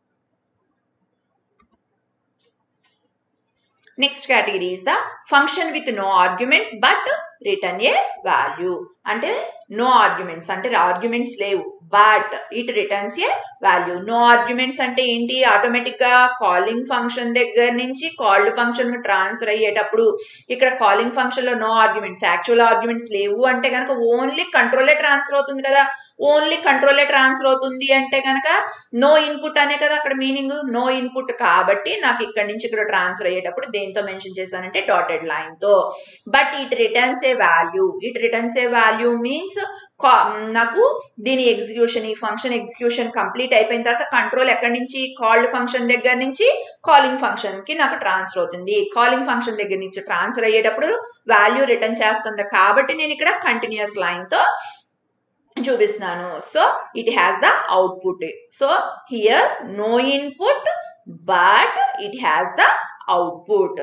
next category is the function with no arguments but return a value అంటే no arguments అంటే arguments లేవు but it returns a value no arguments అంటే ఏంటి automatic గా calling function దగ్గర నుంచి called function transfer అయ్యేటప్పుడు ఇక్కడ కాలింగ్ ఫంక్షన్ లో నో ఆర్గ్యుమెంట్స్ యాక్చువల్ ఆర్గ్యుమెంట్స్ లేవు అంటే కనుక ఓన్లీ కంట్రోలే ట్రాన్స్ఫర్ అవుతుంది కదా ఓన్లీ కంట్రోలే ట్రాన్స్ఫర్ అవుతుంది అంటే కనుక నో ఇన్పుట్ అనే కదా అక్కడ మీనింగ్ నో ఇన్పుట్ కాబట్టి నాకు ఇక్కడ నుంచి ఇక్కడ ట్రాన్స్ఫర్ అయ్యేటప్పుడు దేంతో మెన్షన్ చేశానంటే డాటెడ్ లైన్ తో but it returns a value it returns a value means నాకు దీని ఎగ్జిక్యూషన్ ఈ ఫంక్షన్ ఎగ్జిక్యూషన్ కంప్లీట్ అయిపోయిన తర్వాత కంట్రోల్ ఎక్కడి నుంచి కాల్డ్ ఫంక్షన్ దగ్గర నుంచి కాలింగ్ ఫంక్షన్ కి నాకు ట్రాన్స్ఫర్ అవుతుంది కాలింగ్ ఫంక్షన్ దగ్గర నుంచి ట్రాన్స్ఫర్ అయ్యేటప్పుడు వాల్యూ రిటర్న్ చేస్తుంది కాబట్టి నేను ఇక్కడ కంటిన్యూస్ లైన్ తో చూపిస్తున్నాను so it has the output so here no input but it has the output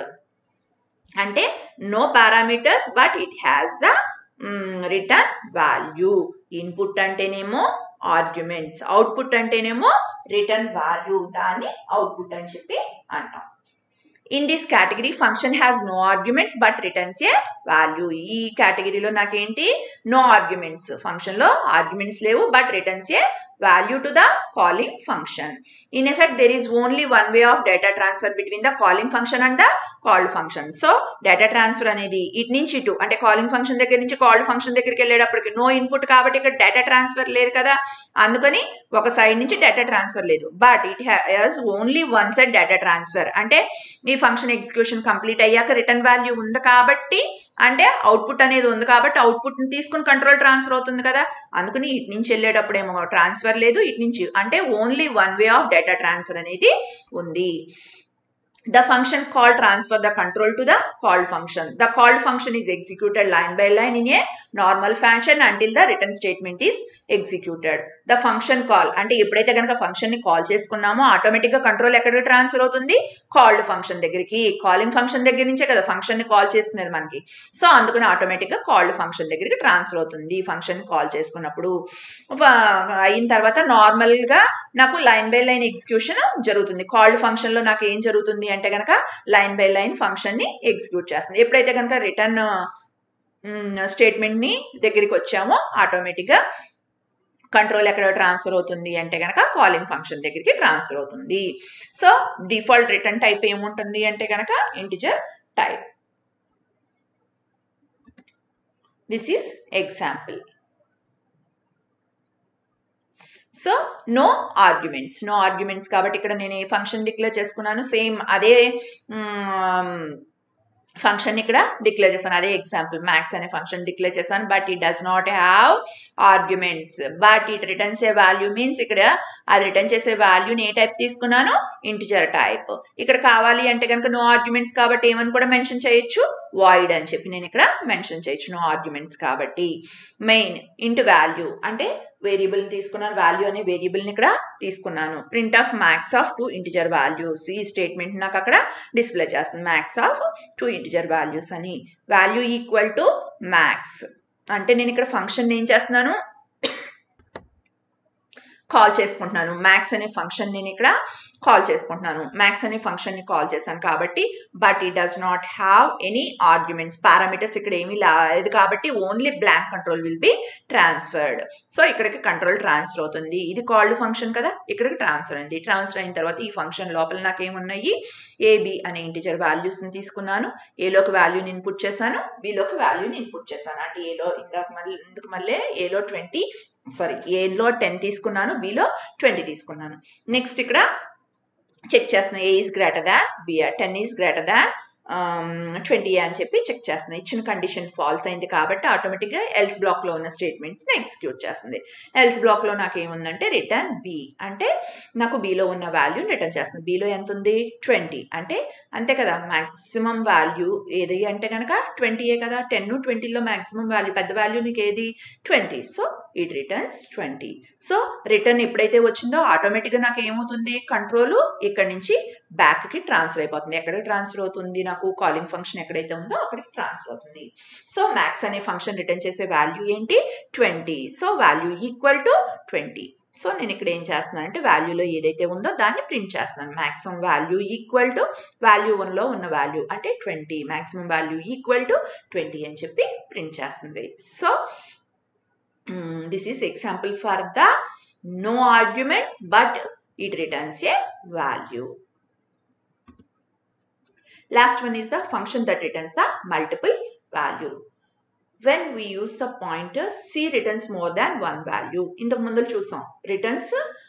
అంటే no parameters but it has the return value input అంటేనేమో ఆర్గ్యుమెంట్స్ అవుట్పుట్ అంటేనేమో రిటర్న్ వాల్యూ దాన్ని అవుట్పుట్ అని చెప్పి అంటాం in this category function has no arguments but returns a value ఈ కేటగిరీలో నాకేంటి నో ఆర్గ్యుమెంట్స్ ఫంక్షన్ లో ఆర్గ్యుమెంట్స్ లేవు but returns a value to the calling function. In effect, there is only one way of data transfer between the calling function and the called function. So, data transfer అనేది ఇటు నుంచి ఇటు అంటే calling function దగ్గర నుంచి called function దగ్గరికి వెళ్ళేటప్పటికి no input కాబట్టి ఇక్కడ డేటా ట్రాన్స్ఫర్ లేదు కదా అందుకని ఒక సైడ్ నుంచి డేటా ట్రాన్స్ఫర్ లేదు but it has only one side data transfer అంటే ఈ ఫంక్షన్ ఎగ్జిక్యూషన్ కంప్లీట్ అయ్యాక రిటర్న్ వాల్యూ ఉంది కాబట్టి అంటే అవుట్పుట్ అనేది ఉంది కాబట్టి అవుట్పుట్ ని తీసుకుని కంట్రోల్ ట్రాన్స్ఫర్ అవుతుంది కదా అందుకని ఇటు నుంచి వెళ్ళేటప్పుడు ఏమో ట్రాన్స్ఫర్ లేదు ఇటు నుంచి అంటే only one way of data transfer అనేది ఉంది the function call transfer the control to the called function. The called function is executed line by line in a normal fashion until the return statement is executed. The function call అంటే ఎప్పుడైతే కనుక function ని call చేసుకున్నామో automatic గా control ఎక్కడికి transfer అవుతుంది called function దగ్గరికి calling function దగ్గర నుంచే కదా ఫంక్షన్ ని కాల్ చేసుకునేది మనకి సో అందుకని ఆటోమేటిక్ గా కాల్డ్ ఫంక్షన్ దగ్గరికి ట్రాన్స్ఫర్ అవుతుంది ఫంక్షన్ కాల్ చేసుకున్నప్పుడు అయిన తర్వాత నార్మల్ గా నాకు లైన్ బై లైన్ ఎగ్జిక్యూషన్ జరుగుతుంది కాల్డ్ ఫంక్షన్ లో నాకు ఏం జరుగుతుంది అంటే కనుక లైన్ బై లైన్ ఫంక్షన్ ని ఎగ్జిక్యూట్ చేస్తుంది ఎప్పుడైతే కనుక రిటర్న్ స్టేట్మెంట్ ని దగ్గరికి వచ్చామో ఆటోమేటిక్ గా కంట్రోల్ ఎక్కడ ట్రాన్స్ఫర్ అవుతుంది అంటే కనుక కాలింగ్ ఫంక్షన్ దగ్గరికి ట్రాన్స్ఫర్ అవుతుంది సో డిఫాల్ట్ రిటర్న్ టైప్ ఏముంటుంది అంటే కనుక integer type this is example so no arguments no arguments కాబట్టి ఇక్కడ నేను ఏ ఫంక్షన్ డిక్లేర్ చేసుకున్నాను సేమ్ అదే ఫంక్షన్ ఇక్కడ డిక్లేర్ చేశాను అదే ఎగ్జాంపుల్ మ్యాక్స్ అనే ఫంక్షన్ డిక్లేర్ చేశాను but it does not have arguments but it returns a value means ఇక్కడ అది రిటర్న్ చేసే వాల్యూని ఏ టైప్ తీసుకున్నాను ఇంటిజర్ టైప్ ఇక్కడ కావాలి అంటే కనుక నో ఆర్గ్యుమెంట్స్ కాబట్టి ఏమని కూడా మెన్షన్ చేయొచ్చు వాయిడ్ అని చెప్పి నేను ఇక్కడ మెన్షన్ చేయొచ్చు నో ఆర్గ్యుమెంట్స్ కాబట్టి మెయిన్ ఇంటూ వాల్యూ అంటే వేరియబుల్ తీసుకున్నాను వాల్యూ అనే వేరియబుల్ని ఇక్కడ తీసుకున్నాను print of max of two integer values ఈ స్టేట్మెంట్ నాకు అక్కడ డిస్ప్లే చేస్తుంది max of two integer values అని వాల్యూ ఈక్వల్ టు మ్యాక్స్ అంటే నేను ఇక్కడ ఫంక్షన్ ఏం చేస్తున్నాను కాల్ చేసుకుంటున్నాను మ్యాక్స్ అనే ఫంక్షన్ నేను ఇక్కడ కాల్ చేసుకుంటున్నాను మ్యాక్స్ అనే ఫంక్షన్ ని కాల్ చేశాను కాబట్టి బట్ ఈ does not have any arguments parameters ఇక్కడ ఏమీ లేదు కాబట్టి only blank control will be transferred so ఇక్కడికి కంట్రోల్ ట్రాన్స్ఫర్ అవుతుంది ఇది కాల్డ్ ఫంక్షన్ కదా ఇక్కడికి ట్రాన్స్ఫర్ అయింది ట్రాన్స్ఫర్ అయిన తర్వాత ఈ ఫంక్షన్ లోపల నాకు ఏమున్నాయి ఏబి అనే ఇంటిజర్ వాల్యూస్ ని తీసుకున్నాను ఏలోకి వాల్యూని ఇన్పుట్ చేశాను బిలోకి వాల్యూని ఇన్పుట్ చేశాను అంటే ఏలో ఇందాక మళ్ళీ ఇందుకు మళ్ళీ ఏలో ట్వంటీ సారీ ఏలో టెన్ తీసుకున్నాను బిలో ట్వంటీ తీసుకున్నాను నెక్స్ట్ ఇక్కడ చెక్ చేస్తున్నా a is greater than b or ten is greater than twenty అని చెప్పి చెక్ చేస్తుంది ఇచ్చిన కండిషన్ ఫాల్స్ అయింది కాబట్టి ఆటోమేటిక్గా ఎల్స్ బ్లాక్లో ఉన్న స్టేట్మెంట్స్ని ఎగ్జిక్యూట్ చేస్తుంది ఎల్స్ బ్లాక్లో నాకు ఏముందంటే రిటర్న్ బి అంటే నాకు బిలో ఉన్న వాల్యూ రిటర్న్ చేస్తుంది బిలో ఎంత ఉంది ట్వంటీ అంటే అంతే కదా మాక్సిమం వాల్యూ ఏది అంటే కనుక ట్వంటీయే కదా టెన్ ట్వంటీలో మాక్సిమం వాల్యూ పెద్ద వాల్యూ నీకు ఏది twenty so it returns twenty so return ఎప్పుడైతే వచ్చిందో ఆటోమేటిక్గా నాకు ఏమవుతుంది కంట్రోల్ ఇక్కడ నుంచి బ్యాక్కి ట్రాన్స్ఫర్ అయిపోతుంది ఎక్కడికి ట్రాన్స్ఫర్ అవుతుంది నాకు కాలింగ్ ఫంక్షన్ ఎక్కడైతే ఉందో అక్కడికి ట్రాన్స్ఫర్ అవుతుంది సో మ్యాక్స్ అనే ఫంక్షన్ రిటర్న్ చేసే వాల్యూ ఏంటి twenty so value equal to twenty so నేను ఇక్కడ ఏం చేస్తున్నాను అంటే వాల్యూలో ఏదైతే ఉందో దాన్ని ప్రింట్ చేస్తున్నాను maximum value equal to value వన్లో ఉన్న వాల్యూ అంటే twenty maximum value equal to twenty అని చెప్పి ప్రింట్ చేస్తుంది so this is example for the no arguments but it returns a value. Last one is the function that returns the multiple value. When we use the pointers, C returns more than one value. In the ముందర చూసాం returns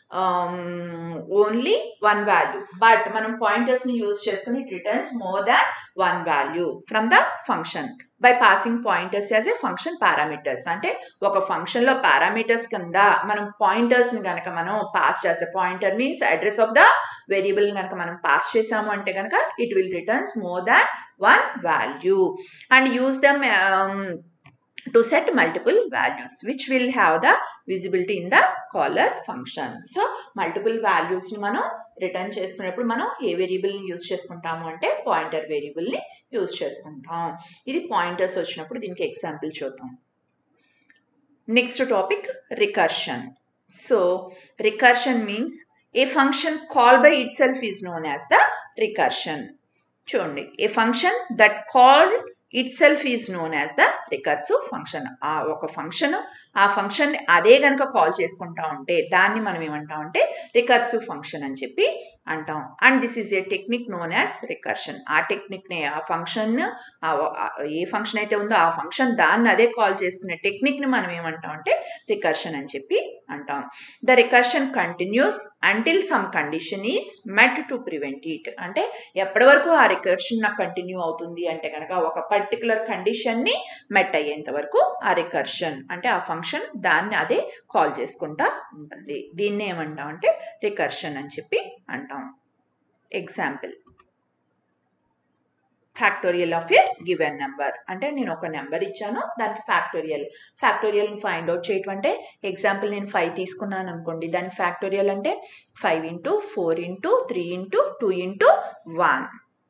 only one value but మనం pointers ని use చేసుకుని it returns more than one value from the function by passing pointers as a function parameters అంటే ఒక function లో parameters కింద మనం పాయింటర్స్ ని కనుక మనం పాస్ చేస్తే pointer means address of the variable కనుక మనం పాస్ చేసాము అంటే కనుక it will returns more than one value and use them to set multiple values which will have the visibility in the caller function. So multiple values ని మనం return చేసుకునేప్పుడు మనం ఏ variable ని use చేసుకుంటాము అంటే పాయింటర్ వేరియబుల్ ని use చేసుకుంటాం ఇది pointers వచ్చినప్పుడు దీనికి ఎగ్జాంపుల్ చూద్దాం next topic recursion so recursion means a function call by itself is known as the recursion చూడండి a function that call itself is known as the recursive function ఆ ఒక function ఆ function అదే కనుక call చేసుకుంటా ఉంటే దాన్ని మనం ఏమంటాం అంటే రికర్సివ్ ఫంక్షన్ అని చెప్పి అంటాం and this is a technique known as recursion ఆ టెక్నిక్ని ఆ ఫంక్షన్ ఏ ఫంక్షన్ అయితే ఉందో ఆ ఫంక్షన్ దాన్ని అదే కాల్ చేసుకునే టెక్నిక్ని మనం ఏమంటాం అంటే రికర్షన్ అని చెప్పి అంటాం the recursion continues until some condition is met to prevent it అంటే ఎప్పటి వరకు ఆ రికర్షన్ నాకు కంటిన్యూ అవుతుంది అంటే కనుక ఒక పర్టికులర్ కండిషన్ని మెట్ అయ్యేంత వరకు ఆ రికర్షన్ అంటే ఆ ఫంక్షన్ దాన్ని అదే కాల్ చేసుకుంటా ఉంటుంది దీన్ని ఏమంటాం అంటే రికర్షన్ అని చెప్పి అంటాం example factorial of a given number అంటే నేను ఒక నెంబర్ ఇచ్చాను దానికి ఫ్యాక్టోరియల్ ఫ్యాక్టోరియల్ ఫైండ్ అవుట్ చేయటం అంటే ఎగ్జాంపుల్ నేను ఫైవ్ తీసుకున్నాను అనుకోండి దానికి ఫ్యాక్టోరియల్ అంటే five into four into three into two into one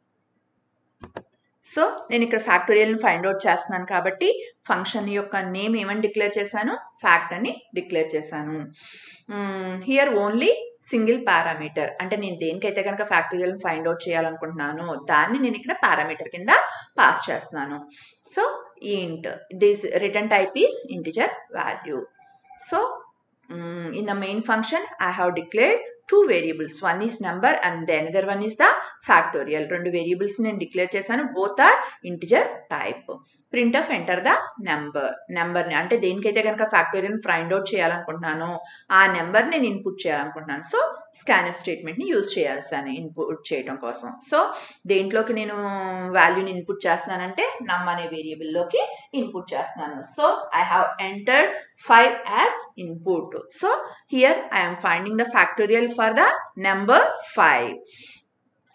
so నేను ఇక్కడ ఫ్యాక్టోరియల్ని ఫైండ్ అవుట్ చేస్తున్నాను కాబట్టి ఫంక్షన్ యొక్క నేమ్ ఏమని డిక్లేర్ చేశాను ఫ్యాక్ట్ అని డిక్లేర్ చేశాను హియర్ ఓన్లీ సింగిల్ పారామీటర్ అంటే నేను దేనికైతే కనుక ఫ్యాక్టోరియల్ ఫైండ్ అవుట్ చేయాలనుకుంటున్నానో దాన్ని నేను ఇక్కడ పారామీటర్ కింద పాస్ చేస్తున్నాను so int this return type is integer value so in the main function I have declared two variables one is number and the another one is the factorial రెండు variables నేను declare చేశాను both are integer type print of enter the number నెంబర్ని అంటే దేనికైతే కనుక factorial find out చేయాలనుకుంటున్నానో ఆ number నేను input చేయాలనుకుంటున్నాను so scanf స్టేట్మెంట్ని యూజ్ చేయాల్సాను ఇన్పుట్ చేయడం కోసం సో దేంట్లోకి నేను వాల్యూని ఇన్పుట్ చేస్తున్నానంటే నమ్ అనే వేరియబుల్లోకి ఇన్పుట్ చేస్తున్నాను so I have entered 5 as input. So here I am finding the factorial for the number 5.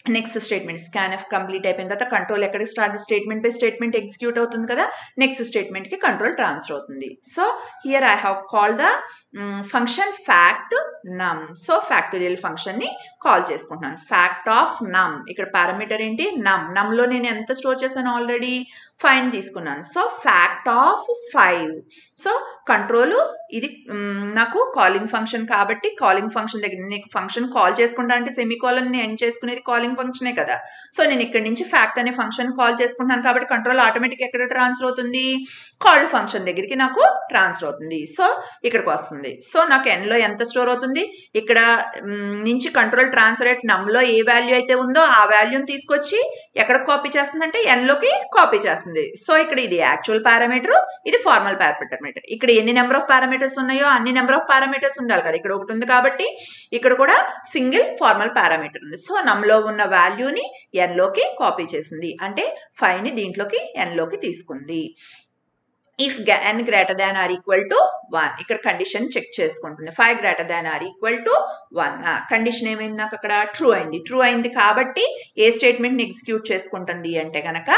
Next statement scanf complete అయిపోయిన తర్వాత కంట్రోల్ ఎక్కడికి start statement by statement execute అవుతుంది కదా నెక్స్ట్ స్టేట్మెంట్ కి control transfer అవుతుంది so here I have call the function fact num so factorial function ని call చేసుకుంటున్నాను fact of num ఇక్కడ పారామీటర్ ఏంటి నమ్ నమ్ లో నేను ఎంత స్టోర్ చేశాను ఆల్రెడీ ఫైవ్ తీసుకున్నాను so fact of five so control ఇది నాకు కాలింగ్ ఫంక్షన్ కాబట్టి కాలింగ్ ఫంక్షన్ దగ్గర నీకు ఫంక్షన్ కాల్ చేసుకుంటా అంటే సెమీకాలన్ ని ఎండ్ చేసుకునేది కాలింగ్ ఫంక్షనే కదా సో నేను ఇక్కడ నుంచి ఫ్యాక్ట్ అనే ఫంక్షన్ కాల్ చేసుకుంటున్నాను కాబట్టి కంట్రోల్ ఆటోమేటిక్ ఎక్కడ ట్రాన్స్ఫర్ అవుతుంది కాల్డ్ ఫంక్షన్ దగ్గరికి నాకు ట్రాన్స్ఫర్ అవుతుంది సో ఇక్కడికి వస్తుంది సో నాకు ఎన్ లో ఎంత స్టోర్ అవుతుంది ఇక్కడ నుంచి కంట్రోల్ ట్రాన్స్ఫర్ అయ్యే నమ్ లో ఏ వాల్యూ అయితే ఉందో ఆ వాల్యూని తీసుకొచ్చి ఎక్కడ కాపీ చేస్తుందంటే ఎన్ లోకి కాపీ చేస్తుంది సో ఇక్కడ ఇది యాక్చువల్ పారామీటర్ ఇది ఫార్మల్ పారామీటర్ ఇక్కడ ఎన్ని నెంబర్ ఆఫ్ పారామీటర్స్ ఉన్నాయో అన్ని నెంబర్ ఆఫ్ పారామీటర్స్ ఉండాలి కదా ఇక్కడ ఒకటి ఉంది కాబట్టి ఇక్కడ కూడా సింగిల్ ఫార్మల్ పారామీటర్ ఉంది సో నమ్లో ఉన్న వాల్యూని ఎన్ లోకి కాపీ చేసింది అంటే ఫైవ్ ని దీంట్లోకి ఎన్ లోకి తీసుకుంది if n greater than or equal to one ఇక్కడ కండిషన్ చెక్ చేసుకుంటుంది five greater than or equal to one condition ఏమైంది నాకు అక్కడ ట్రూ అయింది ట్రూ అయింది కాబట్టి ఏ స్టేట్మెంట్ ని ఎగ్జిక్యూట్ చేసుకుంటుంది అంటే కనుక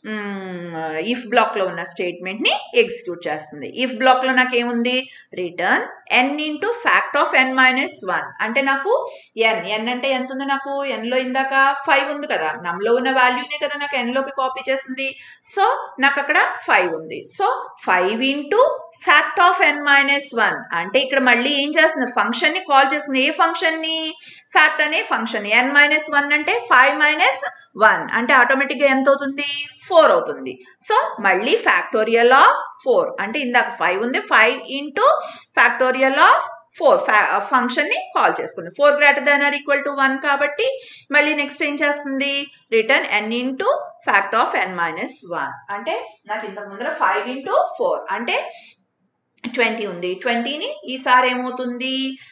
ఇఫ్ బ్లాక్ లో ఉన్న స్టేట్మెంట్ ని ఎగ్జిక్యూట్ చేస్తుంది ఇఫ్ బ్లాక్ లో నాకు ఏముంది return n into fact of n minus one అంటే నాకు ఎన్ ఎన్ అంటే ఎంత ఉంది నాకు ఎన్ లో ఇందాక ఫైవ్ ఉంది కదా నమ్లో ఉన్న వాల్యూనే కదా నాకు ఎన్ లోకి కాపీ చేసింది సో నాకు అక్కడ ఫైవ్ ఉంది so five into fact of n minus one అంటే ఇక్కడ మళ్ళీ ఏం చేస్తుంది ఫంక్షన్ ని కాల్ చేస్తుంది ఏ ఫంక్షన్ ని ఫ్యాక్ట్ అనే ఫంక్షన్ ఎన్ మైనస్ వన్ అంటే ఫైవ్ మైనస్ వన్ అంటే ఆటోమేటిక్ గా ఎంత అవుతుంది ఫోర్ అవుతుంది సో మళ్ళీ ఫ్యాక్టోరియల్ ఆఫ్ ఫోర్ అంటే ఇందాక ఫైవ్ ఉంది five into factorial of four function ని కాల్ చేసుకుంది four greater than or equal to one కాబట్టి మళ్ళీ నెక్స్ట్ ఏం చేస్తుంది return n into fact of n minus one అంటే నాకు ఇంతకు ముందర ఫైవ్ ఇంటూ ఫోర్ అంటే ట్వంటీ ఉంది ట్వంటీని ఈసారి ఏమవుతుంది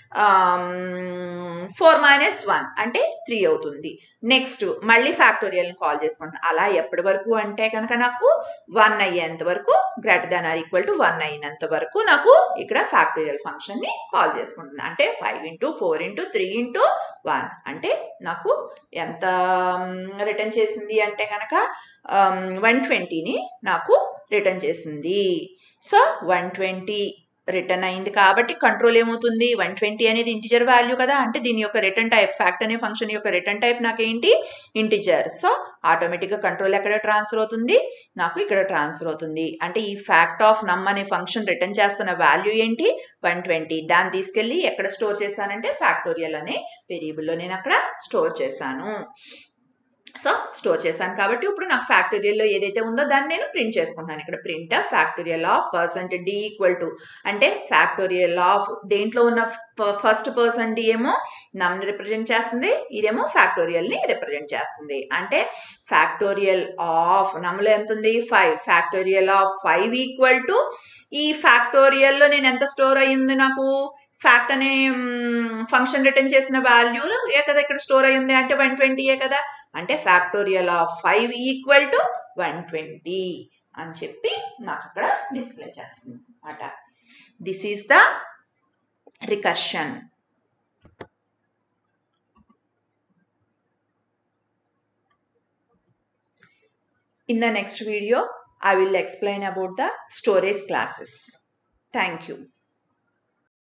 ఫోర్ మైనస్ వన్ అంటే త్రీ అవుతుంది నెక్స్ట్ మళ్ళీ ఫ్యాక్టోరియల్ కాల్ చేసుకుంటాను అలా ఎప్పటి వరకు అంటే కనుక నాకు వన్ అయ్యేంత వరకు greater than or equal to one అయినంత వరకు నాకు ఇక్కడ ఫ్యాక్టోరియల్ ఫంక్షన్ ని కాల్ చేసుకుంటుంది అంటే five into four into three into one అంటే నాకు ఎంత రిటర్న్ చేసింది అంటే కనుక వన్ ట్వంటీని నాకు రిటర్న్ చేసింది సో వన్ ట్వంటీ రిటర్న్ అయింది కాబట్టి కంట్రోల్ ఏమవుతుంది వన్ ట్వంటీ అనేది ఇంటిజర్ వాల్యూ కదా అంటే దీని యొక్క రిటర్న్ టైప్ ఫ్యాక్ట్ అనే ఫంక్షన్ యొక్క రిటర్న్ టైప్ నాకేంటి ఇంటిజర్ సో ఆటోమేటిక్గా కంట్రోల్ ఎక్కడ ట్రాన్స్ఫర్ అవుతుంది నాకు ఇక్కడ ట్రాన్స్ఫర్ అవుతుంది అంటే ఈ ఫ్యాక్ట్ ఆఫ్ నమ్ అనే ఫంక్షన్ రిటర్న్ చేస్తున్న వాల్యూ ఏంటి వన్ ట్వంటీ దాన్ని తీసుకెళ్ళి ఎక్కడ స్టోర్ చేశానంటే ఫ్యాక్టోరియల్ అనే వేరియబుల్లో నేను అక్కడ స్టోర్ చేశాను సో స్టోర్ చేశాను కాబట్టి ఇప్పుడు నాకు ఫ్యాక్టోరియల్లో ఏదైతే ఉందో దాన్ని నేను ప్రింట్ చేసుకుంటాను ఇక్కడ print factorial of percent d equal to అంటే ఫ్యాక్టోరియల్ ఆఫ్ దేంట్లో ఉన్న ఫస్ట్ పర్సన్ డి ఏమో నమ్ని రిప్రజెంట్ చేస్తుంది ఇదేమో ఫ్యాక్టోరియల్ ని రిప్రజెంట్ చేస్తుంది అంటే ఫ్యాక్టోరియల్ ఆఫ్ నమ్లో ఎంత ఉంది five factorial of five equal to ఈ ఫ్యాక్టోరియల్లో నేను ఎంత స్టోర్ అయ్యింది నాకు ఫ్యాక్ట్ అనే ఫంక్షన్ రిటర్న్ చేసిన వాల్యూ ఏ కదా ఇక్కడ స్టోర్ అయ్యింది అంటే వన్ ట్వంటీయే కదా అంటే factorial of five equal to one twenty అని చెప్పి నాకు అక్కడ డిస్ప్లే చేస్తుంది అనమాట this is the recursion In the next video, I will explain about the storage classes. Thank you.